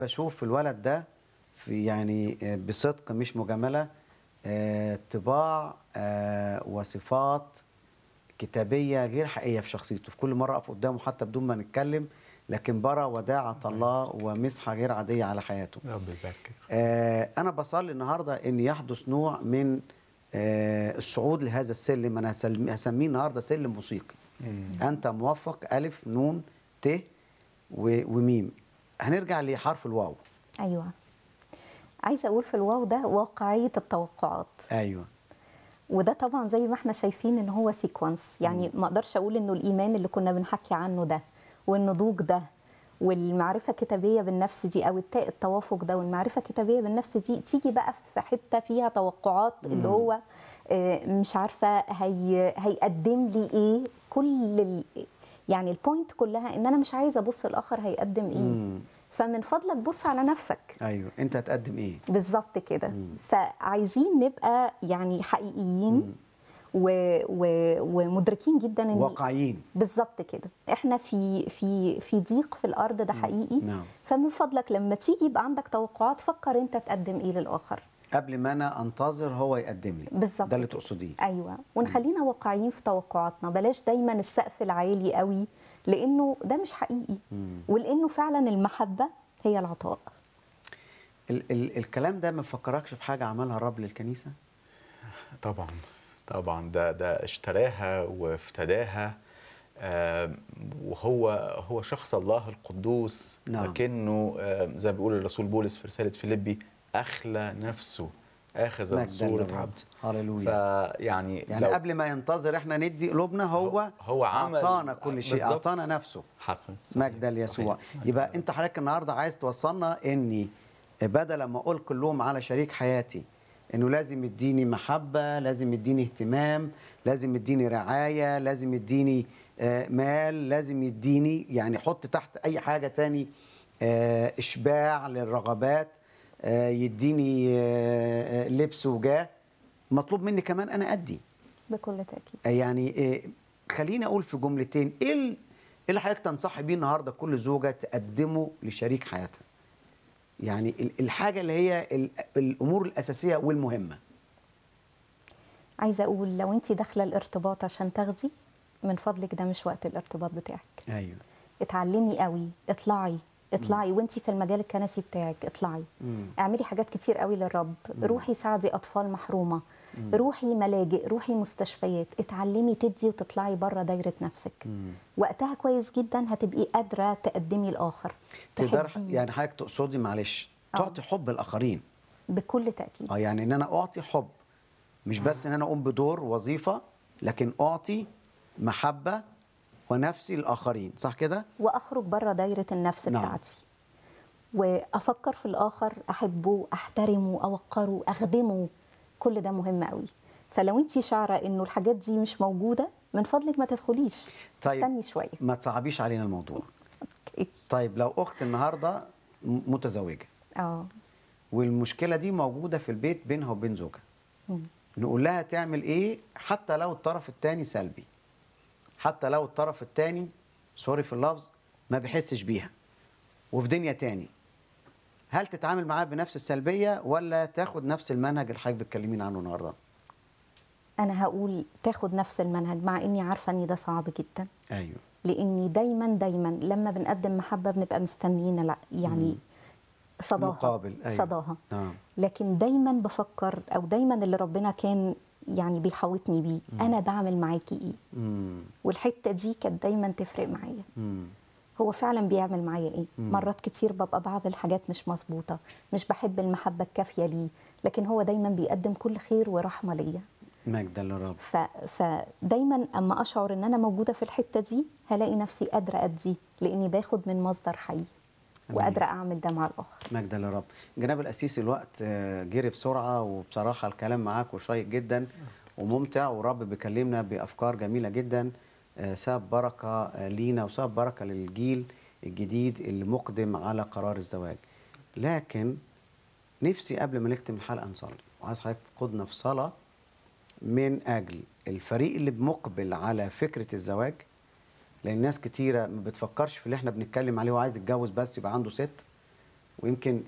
بشوف الولد ده في يعني آه، بصدق مش مجامله آه، طباع آه، وصفات كتابيه غير حقيقيه في شخصيته في كل مره اقف قدامه حتى بدون ما نتكلم لكن برى وداعه الله ومسحه غير عاديه على حياته رب يباركك آه، أنا بصلي النهاردة إن يحدث نوع من آه، الصعود لهذا السلم أنا هسلم- هسميه النهاردة سلم موسيقي أنت موفق ألف نون ت و- وميم هنرجع لحرف الواو ايوه عايزه اقول في الواو ده واقعيه التوقعات أيوه وده طبعا زي ما احنا شايفين ان هو سيكونس يعني ما اقدرش اقول انه الايمان اللي كنا بنحكي عنه ده والنضوج ده والمعرفه الكتابيه بالنفس دي او التاء التوافق ده والمعرفه الكتابيه بالنفس دي تيجي بقى في حته فيها توقعات اللي هو آه، مش عارفه هي هيقدم لي ايه كل ال يعني البوينت كلها ان انا مش عايزه ابص الاخر هيقدم ايه مم. فمن فضلك بص على نفسك أيوه أنت هتقدم إيه بالظبط كده فعايزين نبقى يعني حقيقيين و... و... ومدركين جدا ان واقعيين بالظبط كده احنا في في في ضيق في الارض ده حقيقي نعم. فمن فضلك لما تيجي يبقى عندك توقعات فكر انت تقدم ايه للاخر قبل ما أنا أنتظر هو يقدم لي بالظبط ده اللي كده. تقصديه ايوه ونخلينا واقعيين في توقعاتنا بلاش دايما السقف العالي قوي لانه ده مش حقيقي ولانه فعلا المحبه هي العطاء ال- ال- الكلام ده ما فكركش في حاجة عملها الرب للكنيسة طبعا طبعا ده ده اشتراها وافتداها آم، وهو هو شخص الله القدوس نعم. لكنه آم، زي ما بيقول الرسول بولس في رساله فيليبي اخلى نفسه اخذ مجداً صوره للرب. عبد هللويا فيعني يعني لو- قبل ما ينتظر احنا ندي قلوبنا هو هو عمل- أعطانا كل شيء بالظبط. أعطانا نفسه حقا مجدا ليسوع صحيح. يبقى انت حضرتك النهارده عايز توصلنا اني بدل ما اقول كلهم على شريك حياتي انه لازم يديني محبه لازم يديني اهتمام لازم يديني رعايه لازم يديني آه، مال لازم يديني يعني حط تحت اي حاجه تاني آه، اشباع للرغبات آه، يديني آه، آه، لبس وجاه مطلوب مني كمان انا ادي بكل تاكيد يعني إيه خليني اقول في جملتين ايه ال- إيه اللي حضرتك تنصحي بيه النهارده كل زوجه تقدمه لشريك حياتها يعني ال- الحاجه اللي هي ال- الامور الاساسيه والمهمه عايزه اقول لو انت داخله الارتباط عشان تاخدي من فضلك ده مش وقت الارتباط بتاعك ايوه اتعلمي قوي اطلعي اطلعي وانت في المجال الكنسي بتاعك اطلعي مم. اعملي حاجات كتير قوي للرب روحي ساعدي اطفال محرومه روحي ملاجئ روحي مستشفيات اتعلمي تدي وتطلعي بره دايره نفسك وقتها كويس جدا هتبقي قادره تقدمي الاخر تقدر تحبيه يعني حضرتك تقصدي معلش آه. تعطي حب الاخرين بكل تاكيد اه يعني ان انا اعطي حب مش بس ان انا اقوم بدور وظيفه لكن اعطي محبه ونفسي للاخرين صح كده واخرج بره دايره النفس نعم. بتاعتي وافكر في الاخر احبه احترمه اوقره اخدمه كل ده مهم قوي فلو انت شعره انه الحاجات دي مش موجوده من فضلك ما تدخليش طيب. استني شويه ما تصعبيش علينا الموضوع أوكي. طيب لو اخت النهارده م- متزوجه اه والمشكله دي موجوده في البيت بينها وبين زوجها مم. نقول لها تعمل ايه حتى لو الطرف الثاني سلبي حتى لو الطرف الثاني سوري في اللفظ ما بيحسش بيها وفي دنيا تاني هل تتعامل معاه بنفس السلبيه ولا تاخد نفس المنهج اللي حضرتك بتكلمين عنه النهارده انا هقول تاخد نفس المنهج مع اني عارفه ان ده صعب جدا ايوه لاني دايما دايما لما بنقدم محبه بنبقى مستنيين الع- يعني صداها مقابل، أيوة. صداها نعم لكن دايما بفكر او دايما اللي ربنا كان يعني بيحوطني بيه انا بعمل معاكي ايه امم والحته دي كانت دايما تفرق معايا امم هو فعلا بيعمل معايا ايه مم. مرات كتير ببقى بعمل حاجات مش مظبوطه مش بحب المحبه الكافيه ليه لكن هو دايما بيقدم كل خير ورحمه ليا مجدا للرب ف... فدايما اما اشعر ان انا موجوده في الحته دي هلاقي نفسي قادره ادي لاني باخد من مصدر حي وقادره اعمل ده مع الاخر مجدا للرب جناب الاسيس الوقت آه، جري بسرعه وبصراحه الكلام معاك وشيق جدا وممتع ورب بيكلمنا بافكار جميله جدا آه، ساب بركه آه، لينا وساب بركه للجيل الجديد اللي مقدم على قرار الزواج لكن نفسي قبل ما نختم الحلقه نصلي وعايز حضرتك تقودنا في صلاه من اجل الفريق اللي مقبل على فكره الزواج لان ناس كتيره ما بتفكرش في اللي احنا بنتكلم عليه وعايز يتجوز بس يبقى عنده ست ويمكن